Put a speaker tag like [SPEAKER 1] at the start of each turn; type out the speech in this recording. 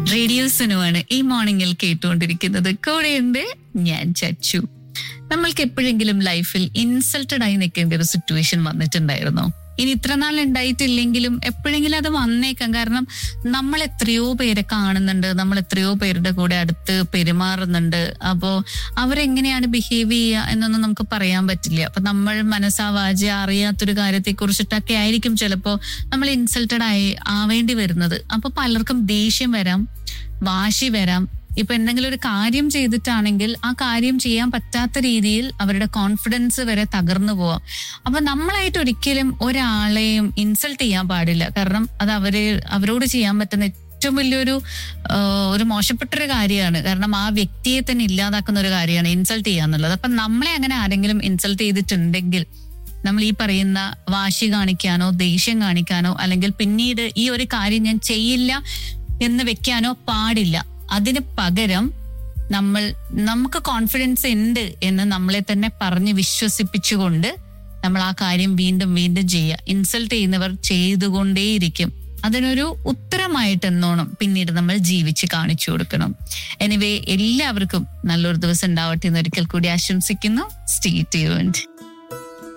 [SPEAKER 1] റേഡിയോസിനുമാണ് ഈ മോർണിംഗിൽ കേട്ടുകൊണ്ടിരിക്കുന്നത് കൂടെയുണ്ട് ഞാൻ ചച്ചു നമ്മൾക്ക് എപ്പോഴെങ്കിലും ലൈഫിൽ ഇൻസൾട്ടഡ് ആയി നിൽക്കേണ്ട ഒരു സിറ്റുവേഷൻ വന്നിട്ടുണ്ടായിരുന്നോ ഇനി ഇത്ര നാൾ ഉണ്ടായിട്ടില്ലെങ്കിലും എപ്പോഴെങ്കിലും അത് വന്നേക്കാം കാരണം നമ്മൾ എത്രയോ പേരെ കാണുന്നുണ്ട് നമ്മൾ എത്രയോ പേരുടെ കൂടെ അടുത്ത് പെരുമാറുന്നുണ്ട് അപ്പോ അവരെങ്ങനെയാണ് ബിഹേവ് ചെയ്യുക എന്നൊന്നും നമുക്ക് പറയാൻ പറ്റില്ല അപ്പൊ നമ്മൾ മനസ്സാവാജ അറിയാത്തൊരു കാര്യത്തെ കുറിച്ചിട്ടൊക്കെ ആയിരിക്കും ചിലപ്പോ നമ്മൾ ഇൻസൾട്ടഡ് ആയി ആവേണ്ടി വരുന്നത് അപ്പൊ പലർക്കും ദേഷ്യം വരാം വാശി വരാം ഇപ്പൊ എന്തെങ്കിലും ഒരു കാര്യം ചെയ്തിട്ടാണെങ്കിൽ ആ കാര്യം ചെയ്യാൻ പറ്റാത്ത രീതിയിൽ അവരുടെ കോൺഫിഡൻസ് വരെ തകർന്നു പോവാം അപ്പൊ നമ്മളായിട്ട് ഒരിക്കലും ഒരാളെയും ഇൻസൾട്ട് ചെയ്യാൻ പാടില്ല കാരണം അത് അവര് അവരോട് ചെയ്യാൻ പറ്റുന്ന ഏറ്റവും വലിയൊരു ആ, ഒരു മോശപ്പെട്ടൊരു കാര്യമാണ് കാരണം ആ വ്യക്തിയെ തന്നെ ഇല്ലാതാക്കുന്ന ഒരു കാര്യമാണ് ഇൻസൾട്ട് ചെയ്യാന്നുള്ളത് അപ്പൊ നമ്മളെ അങ്ങനെ ആരെങ്കിലും ഇൻസൾട്ട് ചെയ്തിട്ടുണ്ടെങ്കിൽ നമ്മൾ ഈ പറയുന്ന വാശി കാണിക്കാനോ ദേഷ്യം കാണിക്കാനോ അല്ലെങ്കിൽ പിന്നീട് ഈ ഒരു കാര്യം ഞാൻ ചെയ്യില്ല എന്ന് വെക്കാനോ പാടില്ല അതിന് പകരം നമ്മൾ നമുക്ക് കോൺഫിഡൻസ് ഉണ്ട് എന്ന് നമ്മളെ തന്നെ പറഞ്ഞ് വിശ്വസിപ്പിച്ചുകൊണ്ട് നമ്മൾ ആ കാര്യം വീണ്ടും വീണ്ടും ചെയ്യുക ഇൻസൾട്ട് ചെയ്യുന്നവർ ചെയ്തുകൊണ്ടേയിരിക്കും അതിനൊരു ഉത്തരമായിട്ട് എന്നോണം പിന്നീട് നമ്മൾ ജീവിച്ച് കാണിച്ചു കൊടുക്കണം എനിവേ എല്ലാവർക്കും നല്ലൊരു ദിവസം ഉണ്ടാവട്ടെ എന്ന് ഒരിക്കൽ കൂടി ആശംസിക്കുന്നു സ്റ്റേ ട്യൂൺഡ്